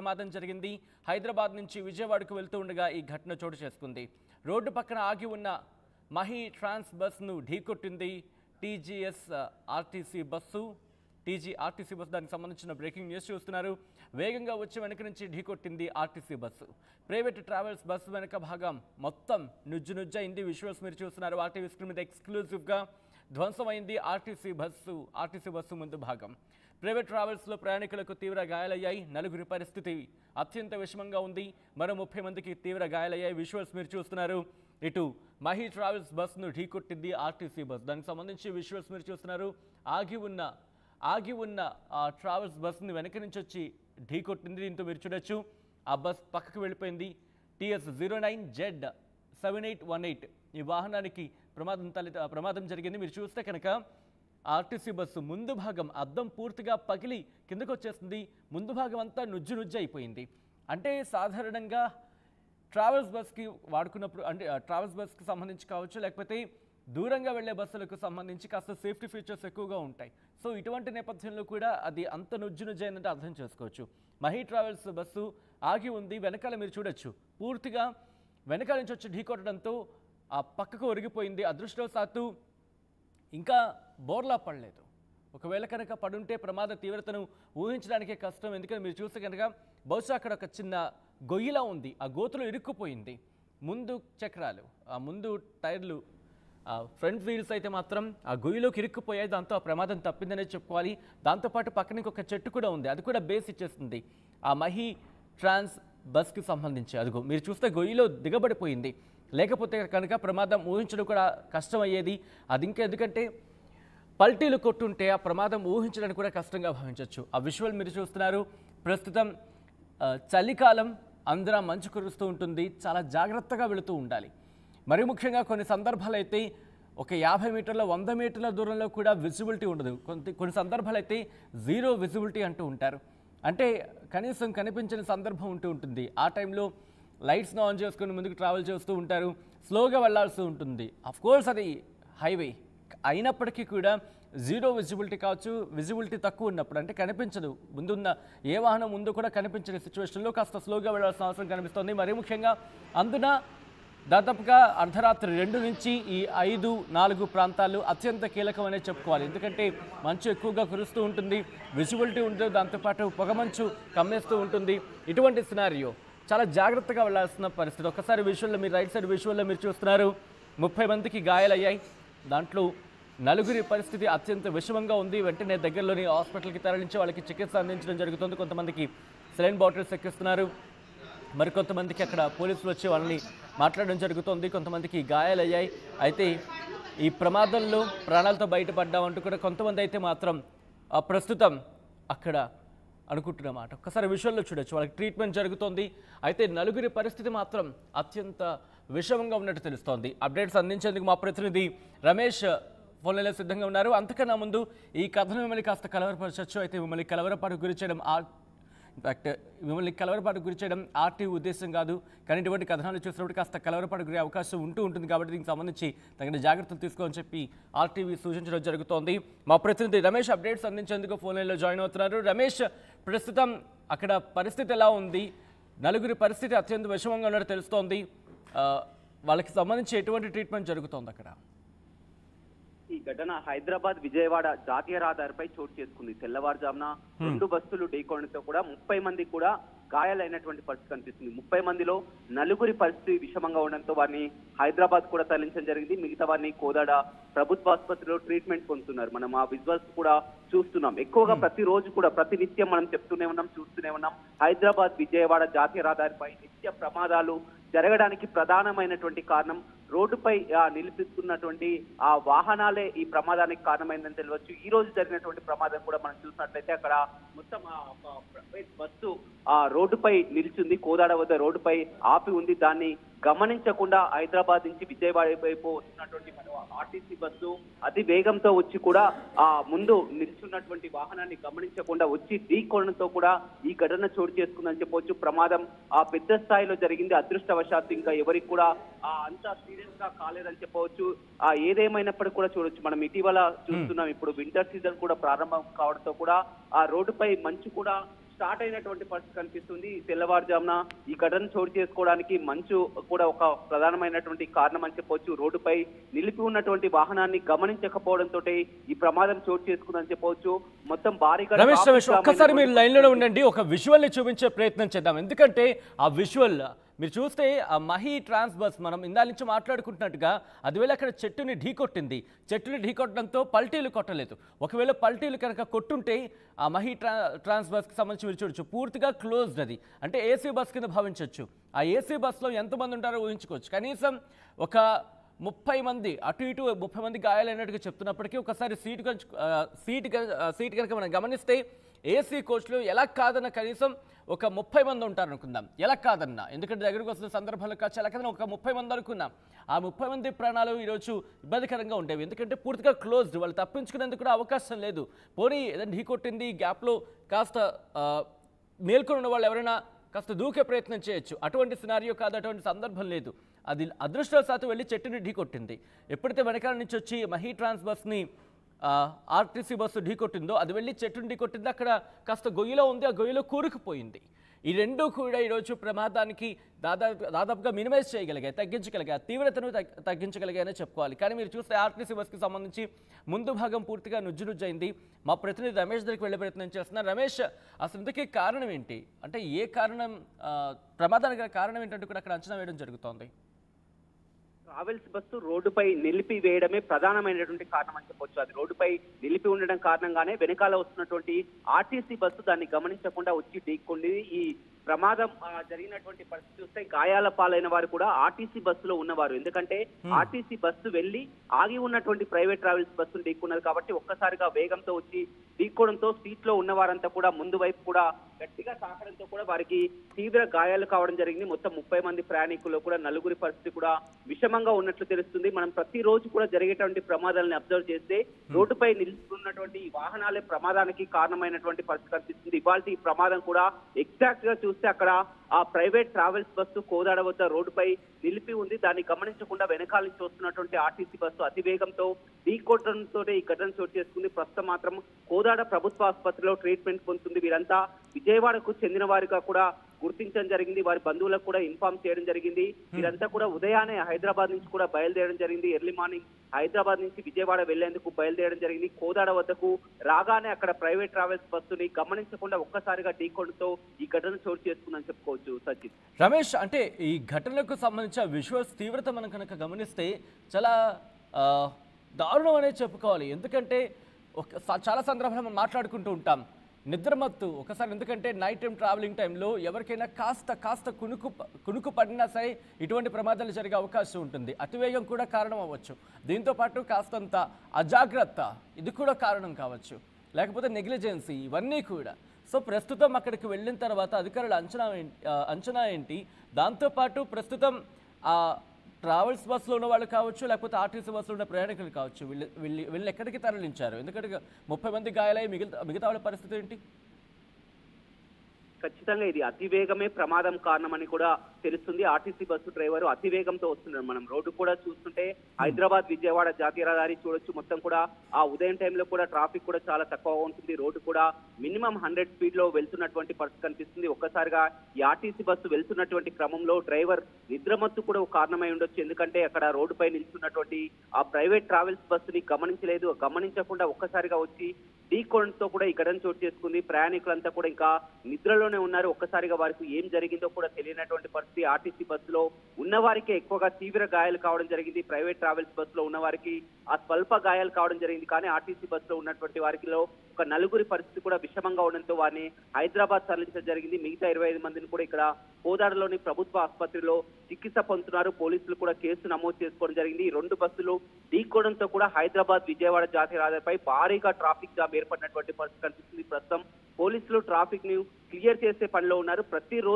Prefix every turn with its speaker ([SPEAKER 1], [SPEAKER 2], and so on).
[SPEAKER 1] ప్రమాదం జరిగింది హైదరాబాద్ నుంచి విజయవాడకు వెళ్తూ ఉండగా ఈ ఘటన చోటు చేసుకుంది రోడ్డు పక్కన ఆగి ఉన్న మహి ట్రాన్స్ బస్ను ఢీకొట్టింది TGS RTC bus TG RTC bus దానికి సంబంధించిన బ్రేకింగ్ న్యూస్ చూస్తున్నారు వేగంగా వచ్చి వెనక నుంచి ఢీకొట్టింది RTC bus private travels bus వెనక భాగం మొత్తం నుజ్జు నుజ్జయింది విజువల్స్ మీరు చూస్తున్నారు ఆర్టీవీ స్క్రీన్ మీద ఎక్స్క్లూజివ్గా ధ్వంసమైంది ఆర్టీసీ బస్సు ఆర్టీసీ బస్సు ముందు భాగం ప్రైవేట్ ట్రావెల్స్లో ప్రయాణికులకు తీవ్ర గాయాలయ్యాయి నలుగురి పరిస్థితి అత్యంత విషమంగా ఉంది మరో ముప్పై మందికి తీవ్ర గాయాలయ్యాయి విజువల్స్ మీరు చూస్తున్నారు ఇటు మహి ట్రావెల్స్ బస్సును ఢీకొట్టింది ఆర్టీసీ బస్ దానికి సంబంధించి విజువల్స్ మీరు చూస్తున్నారు ఆగి ఉన్న ఆగి ఉన్న ఆ ట్రావెల్స్ బస్సుని వెనక నుంచి వచ్చి ఢీకొట్టింది దీంతో మీరు చూడొచ్చు ఆ బస్ పక్కకు వెళ్ళిపోయింది TS zero nine Z seven eight one eight ఈ వాహనానికి ప్రమాదం తల్లి ప్రమాదం జరిగింది మీరు చూస్తే కనుక ఆర్టీసీ బస్సు ముందు భాగం అద్దం పూర్తిగా పగిలి కిందకు వచ్చేస్తుంది ముందు భాగం అంతా నుజ్జు నుజ్జు అయిపోయింది అంటే సాధారణంగా ట్రావెల్స్ బస్కి వాడుకున్నప్పుడు అంటే ఆ, ట్రావెల్స్ బస్కి సంబంధించి కావచ్చు లేకపోతే దూరంగా వెళ్ళే బస్సులకు సంబంధించి కాస్త సేఫ్టీ ఫీచర్స్ ఎక్కువగా ఉంటాయి సో ఇటువంటి నేపథ్యంలో కూడా అది అంత నుజ్జు నుజ్జు అయిందంటే అర్థం చేసుకోవచ్చు మహీ ట్రావెల్స్ బస్సు ఆగి ఉంది వెనకాల మీరు చూడొచ్చు పూర్తిగా వెనకాల నుంచి వచ్చి ఢీకొట్టడంతో ఆ పక్కకు ఒరిగిపోయింది అదృష్టవశాత్తు ఇంకా బోర్లా పడలేదు ఒకవేళ కనుక పడుంటే ప్రమాద తీవ్రతను ఊహించడానికే కష్టం ఎందుకని మీరు చూస్తే కనుక బహుశా అక్కడ ఒక చిన్న గొయ్యిలా ఉంది ఆ గోతులో ఇరుక్కుపోయింది ముందు చక్రాలు ఆ ముందు టైర్లు ఫ్రంట్ వీల్స్ అయితే మాత్రం ఆ గొయ్యిలోకి ఇరుక్కుపోయాయి దాంతో ఆ ప్రమాదం తప్పిందనే చెప్పుకోవాలి దాంతోపాటు పక్కన ఇంకొక చెట్టు కూడా ఉంది అది కూడా బేస్ ఇచ్చేస్తుంది ఆ మహి ట్రాన్స్ బస్కి సంబంధించి అదిగో మీరు చూస్తే గొయ్యిలో దిగబడిపోయింది లేకపోతే కనుక ప్రమాదం ఊహించడం కూడా కష్టమయ్యేది అది ఇంకా ఎందుకంటే పల్టీలు కొట్టుంటే ఆ ప్రమాదం ఊహించడానికి కూడా కష్టంగా భావించవచ్చు ఆ విజువల్ మీరు చూస్తున్నారు ప్రస్తుతం ఆ, చలికాలం అందరం మంచు కురుస్తూ ఉంటుంది చాలా జాగ్రత్తగా వెళుతూ ఉండాలి మరి ముఖ్యంగా కొన్ని సందర్భాలు అయితే ఒక యాభై మీటర్ల వంద మీటర్ల దూరంలో కూడా విజిబిలిటీ ఉండదు కొన్ని కొన్ని సందర్భాలు అయితే జీరో విజిబిలిటీ అంటూ ఉంటారు అంటే కనీసం కనిపించని సందర్భం ఉంటూ ఉంటుంది ఆ టైంలో లైట్స్ను ఆన్ చేసుకొని ముందుకు ట్రావెల్ చేస్తూ ఉంటారు స్లోగా వెళ్ళాల్సి ఉంటుంది అఫ్ కోర్స్ అది హైవే అయినప్పటికీ కూడా జీరో విజిబిలిటీ కావచ్చు విజిబిలిటీ తక్కువ ఉన్నప్పుడు అంటే కనిపించదు ముందున్న ఏ వాహనం ముందు కూడా కనిపించని సిచ్యువేషన్లో కాస్త స్లోగా వెళ్ళాల్సిన అవసరం కనిపిస్తుంది మరీ ముఖ్యంగా అందున దాదాపుగా అర్ధరాత్రి రెండు నుంచి ఈ ఐదు నాలుగు ప్రాంతాలు అత్యంత కీలకమనే చెప్పుకోవాలి ఎందుకంటే మంచు ఎక్కువగా కురుస్తూ ఉంటుంది విజిబిలిటీ ఉంటుంది దాంతోపాటు పొగమంచు కమ్మేస్తూ ఉంటుంది ఇటువంటి సినారియో చాలా జాగ్రత్తగా వెళ్ళాల్సిన పరిస్థితి ఒకసారి విజువల్లో మీరు రైట్ సైడ్ విజువల్లో మీరు చూస్తున్నారు ముప్పై మందికి గాయాలయ్యాయి దాంట్లో నలుగురి పరిస్థితి అత్యంత విషమంగా ఉంది వెంటనే దగ్గరలోని హాస్పిటల్కి తరలించి వాళ్ళకి చికిత్స అందించడం జరుగుతుంది కొంతమందికి సెలైన్ బాటిల్స్ ఎక్కిస్తున్నారు మరికొంతమందికి అక్కడ పోలీసులు వచ్చి వాళ్ళని మాట్లాడడం జరుగుతోంది కొంతమందికి గాయాలయ్యాయి అయితే ఈ ప్రమాదంలో ప్రాణాలతో బయటపడ్డామంటూ కూడా కొంతమంది అయితే మాత్రం ఆ, ప్రస్తుతం అక్కడ అనుకుంటున్నమాట ఒక్కసారి విషయంలో చూడొచ్చు వాళ్ళకి ట్రీట్మెంట్ జరుగుతోంది అయితే నలుగురి పరిస్థితి మాత్రం అత్యంత విషమంగా ఉన్నట్టు తెలుస్తోంది అప్డేట్స్ అందించేందుకు మా ప్రతినిధి రమేష్ ఫోన్లలో సిద్ధంగా ఉన్నారు అంతకన్నా ముందు ఈ కథను మిమ్మల్ని కాస్త కలవరపరచచ్చు అయితే మిమ్మల్ని కలవరపాటు గురి చేయడం ఆ ఇన్ఫాక్ట్ మిమ్మల్ని కలవరపాటు గురి చేయడం ఆర్టీ ఉద్దేశం కాదు కానీ ఇటువంటి కథనాలు చూసినప్పుడు కాస్త కలవరపాటు గురే అవకాశం ఉంటూ ఉంటుంది కాబట్టి దీనికి సంబంధించి తగిన జాగ్రత్తలు తీసుకోని చెప్పి ఆర్టీవీ సూచించడం జరుగుతోంది మా ప్రతినిధి రమేష్ అప్డేట్స్ అందించేందుకు ఫోన్ లైన్లో జాయిన్ అవుతున్నారు రమేష్ ప్రస్తుతం అక్కడ పరిస్థితి ఎలా ఉంది నలుగురి పరిస్థితి అత్యంత విషమంగా ఉన్నట్టు తెలుస్తోంది ఆ, వాళ్ళకి సంబంధించి ఎటువంటి ట్రీట్మెంట్ జరుగుతోంది అక్కడ
[SPEAKER 2] ఈ ఘటన హైదరాబాద్ విజయవాడ జాతీయ రహదారిపై చోటు చేసుకుంది తెల్లవారుజామున రెండు బస్సులు ఢీకొనడంతో కూడా ముప్పై మంది కూడా గాయాలైనటువంటి పరిస్థితి కనిపిస్తుంది ముప్పై మందిలో నలుగురి పరిస్థితి విషమంగా ఉండడంతో వారిని హైదరాబాద్ కూడా తరలించడం జరిగింది మిగతా వారిని కోదాడ ప్రభుత్వ ఆసుపత్రిలో ట్రీట్మెంట్ పొందుతున్నారు మనం ఆ విజువల్స్ కూడా చూస్తున్నాం ఎక్కువగా ప్రతిరోజు కూడా ప్రతి నిత్యం మనం చెప్తూనే ఉన్నాం చూస్తూనే ఉన్నాం హైదరాబాద్ విజయవాడ జాతీయ రహదారిపై నిత్య ప్రమాదాలు జరగడానికి ప్రధానమైనటువంటి కారణం రోడ్డుపై ఆ, నిలిపిస్తున్నటువంటి ఆ వాహనాలే ఈ ప్రమాదానికి కారణమైందని తెలియవచ్చు ఈ రోజు జరిగినటువంటి ప్రమాదం కూడా మనం చూసినట్లయితే అక్కడ మొత్తం ఆ ఒక ప్రైవేట్ బస్సు ఆ రోడ్డుపై నిలిచింది కోదాడ వద్ద రోడ్డుపై ఆపి ఉంది దాన్ని గమనించకుండా హైదరాబాద్ నుంచి విజయవాడ వైపు వస్తున్నటువంటి మన ఆర్టీసీ బస్సు అతి వేగంతో వచ్చి కూడా ఆ ముందు నిల్చున్నటువంటి వాహనాన్ని గమనించకుండా వచ్చి ఢీకొనడంతో కూడా ఈ ఘటన చోటు చేసుకుందని చెప్పవచ్చు ప్రమాదం ఆ పెద్ద స్థాయిలో జరిగింది అదృష్టవశాత్తు ఇంకా ఎవరికి కూడా ఆ అంత సీరియస్ గా కాలేదని చెప్పవచ్చు ఆ ఏదేమైనప్పటికీ కూడా చూడొచ్చు మనం ఇటీవల చూస్తున్నాం ఇప్పుడు వింటర్ సీజన్ కూడా ప్రారంభం కావడంతో కూడా ఆ రోడ్డుపై మంచు కూడా స్టార్ట్ అయినటువంటి పరిస్థితి కనిపిస్తుంది ఈ తెల్లవారుజామున ఈ ఘటన చోటు చేసుకోవడానికి మంచు కూడా ఒక ప్రధానమైనటువంటి కారణం అని చెప్పవచ్చు రోడ్డుపై నిలిపి ఉన్నటువంటి వాహనాన్ని గమనించకపోవడంతో ఈ ప్రమాదం చోటు చేసుకుందని చెప్పవచ్చు మొత్తం భారీగా
[SPEAKER 1] రమేష్
[SPEAKER 2] traffic
[SPEAKER 1] రమేష్
[SPEAKER 2] jam
[SPEAKER 1] ఒక్కసారి మీరు
[SPEAKER 2] అయినటువంటి
[SPEAKER 1] లైన్లోనే ఉండండి ఒక విజువల్ని చూపించే ప్రయత్నం చేద్దాం ఎందుకంటే ఆ విజువల్ మీరు చూస్తే ఆ మహి ట్రాన్స్ బస్ మనం ఇందాల నుంచి మాట్లాడుకుంటున్నట్టుగా అది వేళ అక్కడ చెట్టుని ఢీకొట్టింది చెట్టుని ఢీకొట్టడంతో పల్టీలు కొట్టలేదు ఒకవేళ పల్టీలు కనుక కొట్టుంటే ఆ మహి ట్రా ట్రాన్స్ బస్కి సంబంధించి మీరు చూడొచ్చు పూర్తిగా క్లోజ్డ్ అది అంటే ఏసీ బస్ కింద భావించవచ్చు ఆ ఏసీ బస్లో ఎంతమంది ఉంటారో ఊహించుకోవచ్చు కనీసం ఒక ముప్పై మంది అటు ఇటు ముప్పై మంది గాయాలైనట్టుగా చెప్తున్నప్పటికీ ఒకసారి సీట్ కనుక సీట్ కనుక- ఆ, సీట్ కనుక మనం గమనిస్తే ఏసీ కోచ్లో ఎలా కాదన్న కనీసం ఒక ముప్పై మంది ఉంటారు అనుకుందాం ఎలా కాదన్న ఎందుకంటే దగ్గరకు వస్తున్న సందర్భాల్లో కాదు ఎలా కాదన్న ఒక ముప్పై మంది అనుకున్నాం ఆ ముప్పై మంది ప్రాణాలు ఈరోజు ఇబ్బందికరంగా ఉండేవి ఎందుకంటే పూర్తిగా క్లోజ్డ్ వాళ్ళు తప్పించుకునేందుకు కూడా అవకాశం లేదు పోనీ ఏదైనా ఢీ కొట్టింది గ్యాప్లో కాస్త ఆ, మేల్కొని ఉన్న వాళ్ళు ఎవరైనా కాస్త దూకే ప్రయత్నం చేయొచ్చు అటువంటి సినారియో కాదు అటువంటి సందర్భం లేదు అది అదృష్టవశాత్తు వెళ్ళి చెట్టుని ఢీకొట్టింది ఎప్పుడైతే వెనకాల నుంచి వచ్చి మహీ ట్రాన్స్ బస్ని ఆర్టీసీ బస్సు ఢీకొట్టిందో అది వెళ్ళి చెట్టుని ఢీకొట్టింది అక్కడ కాస్త గొయ్యిలో ఉంది ఆ గొయ్యిలో కూరుకుపోయింది ఈ రెండు కూడా ఈరోజు ప్రమాదానికి దాదాపు దాదాపుగా మినిమైజ్ చేయగలిగాయి తగ్గించగలిగాయి ఆ తీవ్రతను తగ్- తగ్గించగలిగాయనే చెప్పుకోవాలి కానీ మీరు చూస్తే ఆర్టీసీ బస్కి సంబంధించి ముందు భాగం పూర్తిగా నుజ్జు నుజ్జైంది మా ప్రతినిధి రమేష్ దగ్గరికి వెళ్ళే ప్రయత్నం చేస్తున్నారు రమేష్ అసలు ఇంతకీ కారణం ఏంటి అంటే ఏ కారణం ఆ, ప్రమాదానికి గల కారణం ఏంటంటే కూడా అక్కడ అంచనా వేయడం జరుగుతోంది
[SPEAKER 2] ట్రావెల్స్ బస్సు రోడ్డుపై నిలిపి వేయడమే ప్రధానమైనటువంటి కారణం అని చెప్పొచ్చు అది రోడ్డుపై నిలిపి ఉండడం కారణంగానే వెనకాల వస్తున్నటువంటి ఆర్టీసీ బస్సు దాన్ని గమనించకుండా వచ్చి ఢీక్కొంది ఈ ప్రమాదం ఆ, జరిగినటువంటి పరిస్థితి చూస్తే గాయాల పాలైన వారు కూడా ఆర్టీసీ బస్సులో ఉన్నవారు ఎందుకంటే ఆర్టీసీ బస్సు వెళ్లి ఆగి ఉన్నటువంటి ప్రైవేట్ ట్రావెల్స్ బస్సును ఢీక్కున్నది కాబట్టి ఒక్కసారిగా వేగంతో వచ్చి ఢీక్కోవడంతో సీట్ లో ఉన్న వారంతా కూడా ముందు వైపు కూడా గట్టిగా తాకడంతో కూడా వారికి తీవ్ర గాయాలు కావడం జరిగింది మొత్తం ముప్పై మంది ప్రయాణికుల్లో కూడా నలుగురి పరిస్థితి కూడా విషమంగా ఉన్నట్లు తెలుస్తుంది మనం ప్రతిరోజు కూడా జరిగేటువంటి ప్రమాదాలను అబ్జర్వ్ చేస్తే రోడ్డుపై నిలుస్తున్నటువంటి ఈ వాహనాలే ప్రమాదానికి కారణమైనటువంటి పరిస్థితి కనిపిస్తుంది ఇవాళ ఈ ప్రమాదం కూడా ఎగ్జాక్ట్ గా చూస్తే అక్కడ ఆ ప్రైవేట్ ట్రావెల్స్ బస్సు కోదాడ వద్ద రోడ్డుపై నిలిపి ఉంది దాన్ని గమనించకుండా వెనకాల నుంచి వస్తున్నటువంటి ఆర్టీసీ బస్సు అతివేగంతో ఢీకొట్టడంతో ఈ ఘటన చోటు చేసుకుంది ప్రస్తుతం మాత్రం కోదాడ ప్రభుత్వ ఆసుపత్రిలో ట్రీట్మెంట్ పొందుతుంది వీరంతా విజయవాడకు చెందిన వారిగా కూడా గుర్తించడం జరిగింది వారి బంధువులకు కూడా ఇన్ఫార్మ్ చేయడం జరిగింది వీరంతా కూడా ఉదయాన్నే హైదరాబాద్ నుంచి కూడా బయలుదేరడం జరిగింది ఎర్లీ మార్నింగ్ హైదరాబాద్ నుంచి విజయవాడ వెళ్లేందుకు బయలుదేరడం జరిగింది కోదాడ వద్దకు రాగానే అక్కడ ప్రైవేట్ ట్రావెల్స్ బస్సుని గమనించకుండా ఒక్కసారిగా ఢీకొనడంతో ఈ ఘటన చోటు చేసుకుందని చెప్పుకోవచ్చు సచిన్
[SPEAKER 1] రమేష్ అంటే ఈ ఘటనలకు సంబంధించిన విజువల్స్ తీవ్రత మనం కనుక గమనిస్తే చాలా ఆ, దారుణం అనేది చెప్పుకోవాలి ఎందుకంటే ఒక స- చాలా సందర్భాలు మనం మాట్లాడుకుంటూ ఉంటాం నిద్రమత్తు ఒకసారి ఎందుకంటే నైట్ టైం ట్రావెలింగ్ టైంలో ఎవరికైనా కాస్త కాస్త కునుకు ప- కునుకు పడినా సరే ఇటువంటి ప్రమాదాలు జరిగే అవకాశం ఉంటుంది అతివేగం కూడా కారణం అవ్వచ్చు దీంతో పాటు కాస్తంత అజాగ్రత్త ఇది కూడా కారణం కావచ్చు లేకపోతే నెగ్లిజెన్సీ ఇవన్నీ కూడా సో ప్రస్తుతం అక్కడికి వెళ్ళిన తర్వాత అధికారుల అంచనా ఏంటి ఆ, అంచనా ఏంటి దాంతోపాటు ప్రస్తుతం ఆ ట్రావెల్స్ బస్సులో ఉన్న వాళ్ళు కావచ్చు లేకపోతే ఆర్టీసీ బస్సులో ఉన్న ప్రయాణికులు కావచ్చు వీళ్ళు వీళ్ళు వీళ్ళు ఎక్కడికి తరలించారు ఎందుకంటే ముప్పై మంది గాయాలై మిగతా మిగతా వాళ్ళ పరిస్థితి ఏంటి
[SPEAKER 2] ఖచ్చితంగా ఇది అతివేగమే ప్రమాదం కారణమని కూడా తెలుస్తుంది ఆర్టీసీ బస్సు డ్రైవర్ అతివేగంతో వస్తున్నారు మనం రోడ్డు కూడా చూస్తుంటే హైదరాబాద్ విజయవాడ జాతీయ రహదారి చూడొచ్చు మొత్తం కూడా ఆ ఉదయం టైంలో కూడా ట్రాఫిక్ కూడా చాలా తక్కువగా ఉంటుంది రోడ్డు కూడా మినిమం హండ్రెడ్ స్పీడ్ లో వెళ్తున్నటువంటి పరిస్థితి కనిపిస్తుంది ఒక్కసారిగా ఈ ఆర్టీసీ బస్సు వెళ్తున్నటువంటి క్రమంలో డ్రైవర్ నిద్రమత్తు కూడా ఒక కారణమై ఉండొచ్చు ఎందుకంటే అక్కడ రోడ్డుపై నిల్చున్నటువంటి ఆ ప్రైవేట్ ట్రావెల్స్ బస్సుని గమనించలేదు గమనించకుండా ఒక్కసారిగా వచ్చి ఢీకోణంతో కూడా ఈ ఘటన చోటు చేసుకుంది ప్రయాణికులంతా కూడా ఇంకా నిద్రలోనే ఉన్నారు ఒక్కసారిగా వారికి ఏం జరిగిందో కూడా తెలియనటువంటి పరిస్థితి ఆర్టీసీ బస్సులో ఉన్న వారికి ఎక్కువగా తీవ్ర గాయాలు కావడం జరిగింది ప్రైవేట్ ట్రావెల్స్ బస్సులో ఉన్న వారికి ఆ స్వల్ప గాయాలు కావడం జరిగింది కానీ ఆర్టీసీ బస్సులో ఉన్నటువంటి వారిలో ఒక నలుగురి పరిస్థితి కూడా విషమంగా ఉండడంతో వారిని హైదరాబాద్ తరలించడం జరిగింది మిగతా ఇరవై ఐదు మందిని కూడా ఇక్కడ కోదాడలోని ప్రభుత్వ ఆసుపత్రిలో చికిత్స పొందుతున్నారు పోలీసులు కూడా కేసు నమోదు చేసుకోవడం జరిగింది ఈ రెండు బస్సులు ఢీకోవడంతో కూడా హైదరాబాద్ విజయవాడ జాతీయ రహదారిపై భారీగా ట్రాఫిక్ జామ్ ఏర్పడినటువంటి పరిస్థితి కనిపిస్తుంది ప్రస్తుతం పోలీసులు ట్రాఫిక్ ని క్లియర్ చేసే పనిలో ఉన్నారు ప్రతిరోజు